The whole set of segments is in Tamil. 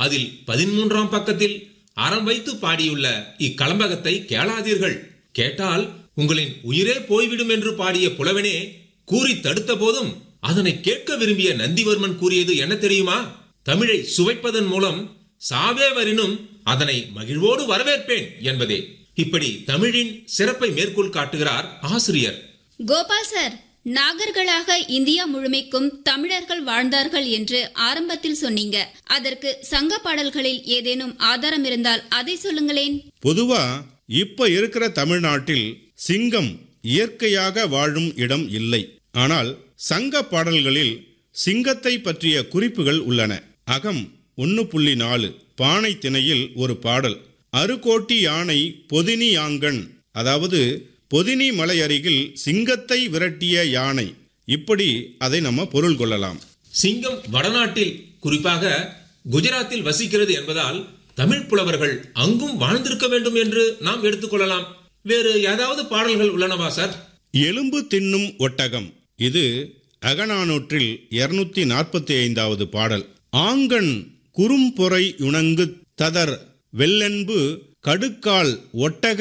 அதில் பதிமூன்றாம் பக்கத்தில் அறம் வைத்து பாடியுள்ள இக்களம்பகத்தை கேளாதீர்கள் கேட்டால் உங்களின் உயிரே போய்விடும் என்று பாடிய புலவனே கூறி தடுத்த போதும் அதனை கேட்க விரும்பிய நந்திவர்மன் கூறியது என்ன தெரியுமா தமிழை சுவைப்பதன் மூலம் சாவே வரினும் அதனை மகிழ்வோடு வரவேற்பேன் என்பதே இப்படி தமிழின் சிறப்பை மேற்கோள் காட்டுகிறார் ஆசிரியர் கோபால் சார் நாகர்களாக இந்தியா முழுமைக்கும் தமிழர்கள் வாழ்ந்தார்கள் என்று ஆரம்பத்தில் சொன்னீங்க அதற்கு சங்க பாடல்களில் ஏதேனும் ஆதாரம் இருந்தால் அதை சொல்லுங்களேன் பொதுவா இப்ப இருக்கிற தமிழ்நாட்டில் சிங்கம் இயற்கையாக வாழும் இடம் இல்லை ஆனால் சங்க பாடல்களில் சிங்கத்தை பற்றிய குறிப்புகள் உள்ளன அகம் ஒன்னு புள்ளி நாலு பானை திணையில் ஒரு பாடல் அருகோட்டி யானை பொதினி யாங்கன் அதாவது பொதினி மலை அருகில் சிங்கத்தை விரட்டிய யானை இப்படி அதை நம்ம பொருள் கொள்ளலாம் சிங்கம் வடநாட்டில் குறிப்பாக குஜராத்தில் வசிக்கிறது என்பதால் தமிழ் புலவர்கள் அங்கும் வாழ்ந்திருக்க வேண்டும் என்று நாம் எடுத்துக்கொள்ளலாம் வேறு ஏதாவது பாடல்கள் உள்ளனவா சார் எலும்பு தின்னும் ஒட்டகம் இது அகநானூற்றில் இருநூத்தி நாற்பத்தி ஐந்தாவது பாடல் ஆங்கண் குறும்பொறை உணங்கு ததர் வெள்ளென்பு கடுக்கால் ஒட்டக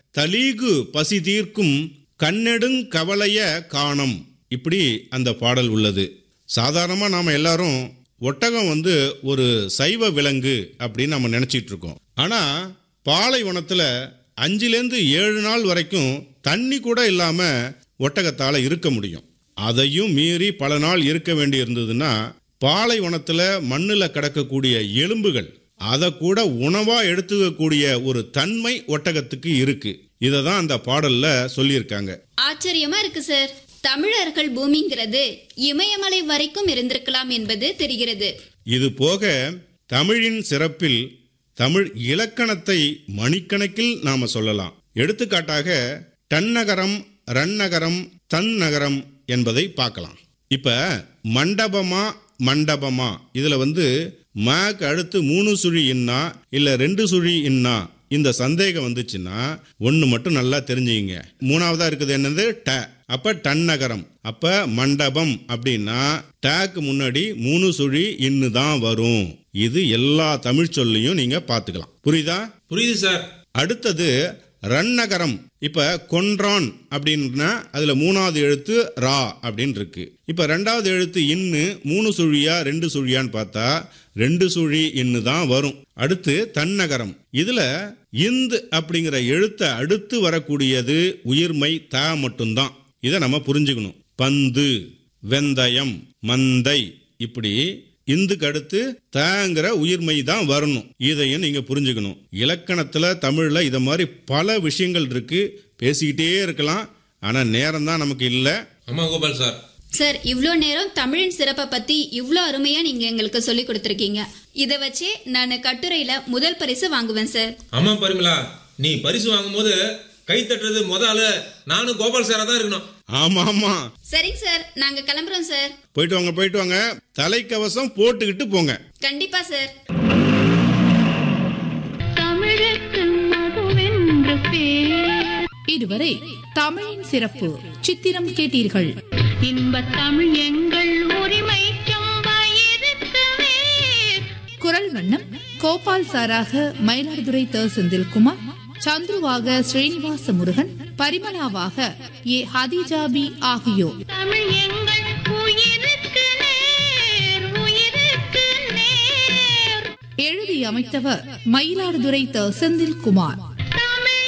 தலீகு பசி தீர்க்கும் கண்ணெடுங் கவலைய காணம் இப்படி அந்த பாடல் உள்ளது சாதாரணமாக நாம் எல்லாரும் ஒட்டகம் வந்து ஒரு சைவ விலங்கு அப்படின்னு நம்ம நினச்சிட்டு இருக்கோம் ஆனால் பாலைவனத்தில் அஞ்சுலேருந்து ஏழு நாள் வரைக்கும் தண்ணி கூட இல்லாமல் ஒட்டகத்தால் இருக்க முடியும் அதையும் மீறி பல நாள் இருக்க வேண்டி இருந்ததுன்னா பாலைவனத்தில் மண்ணில் கிடக்கக்கூடிய எலும்புகள் அதை கூட உணவாக எடுத்துக்கக்கூடிய ஒரு தன்மை ஒட்டகத்துக்கு இருக்கு இதை தான் அந்த பாடல்ல சொல்லியிருக்காங்க ஆச்சரியமா இருக்கு சார் தமிழர்கள் பூமிங்கிறது இமயமலை வரைக்கும் இருந்திருக்கலாம் என்பது தெரிகிறது இது போக தமிழின் சிறப்பில் தமிழ் இலக்கணத்தை மணிக்கணக்கில் நாம சொல்லலாம் எடுத்துக்காட்டாக டன்னகரம் ரன்னகரம் தன்னகரம் என்பதை பார்க்கலாம் இப்ப மண்டபமா மண்டபமா இதுல வந்து மாக்கு அடுத்து மூணு சுழி இன்னா இல்ல ரெண்டு சுழி இன்னா இந்த சந்தேகம் வந்துச்சுன்னா ஒன்று மட்டும் நல்லா தெரிஞ்சுங்க மூணாவதா இருக்குது என்னது ட அப்ப டன்னகரம் அப்ப மண்டபம் அப்படின்னா டேக்கு முன்னாடி மூணு சுழி இன்னு தான் வரும் இது எல்லா தமிழ் சொல்லையும் நீங்க பார்த்துக்கலாம் புரியுதா புரியுது சார் அடுத்தது ரன்னகரம் இப்ப கொன்றான் அப்படின்னா அதுல மூணாவது எழுத்து ரா அப்படின்னு இருக்கு இப்ப ரெண்டாவது எழுத்து இன்னு மூணு சுழியா ரெண்டு சுழியான்னு பார்த்தா ரெண்டு சுழி இன்னு தான் வரும் அடுத்து தன்னகரம் இதுல இந்து அப்படிங்கிற எழுத்தை அடுத்து வரக்கூடியது உயிர்மை த மட்டும்தான் இதை நம்ம புரிஞ்சுக்கணும் பந்து வெந்தயம் மந்தை இப்படி இந்துக்கு அடுத்து தங்கிற உயிர்மை தான் வரணும் இதையும் நீங்க புரிஞ்சுக்கணும் இலக்கணத்துல தமிழ்ல இத மாதிரி பல விஷயங்கள் இருக்கு பேசிக்கிட்டே இருக்கலாம் ஆனா நேரம் தான் நமக்கு இல்லை ஆமா கோபால் சார் சார் இவ்ளோ நேரம் தமிழின் சிறப்பை பத்தி இவ்ளோ அருமையா நீங்க எங்களுக்கு சொல்லி கொடுத்துருக்கீங்க இதை வச்சே நான் கட்டுரையில முதல் பரிசு வாங்குவேன் சார் ஆமா பரிமலா நீ பரிசு வாங்கும்போது கை தட்டுறது முத ஆளு நானும் கோபால் சாரா தான் இருக்கணும் ஆமா ஆமா சரிங்க சார் நாங்க கிளம்புறோம் சார் போயிட்டு வாங்க போயிட்டு வாங்க தலைக்கவசம் போட்டுக்கிட்டு போங்க கண்டிப்பா சார் தமிழுக்கு மதுவென்று பேர் இதுவரை தமிழின் சிறப்பு சித்திரம் கேட்டீர்கள் இன்பத் தமிழ் எங்கள் உரிமைக்கும் வயிறுக்குமே குரல் வண்ணம் கோபால் சாராக மயிலாடுதுறை த செந்தில்குமார் சந்துருவாக ஸ்ரீனிவாச முருகன் பரிமளாவாக ஏ ஹதிஜாபி ஆகியோர் தமிழ் எங்கள் உயிருக்கு நேர் உயிருக்கு நேர் எழுதி அமைத்தவர் மயிலாடுதுறை த செந்தில்குமார்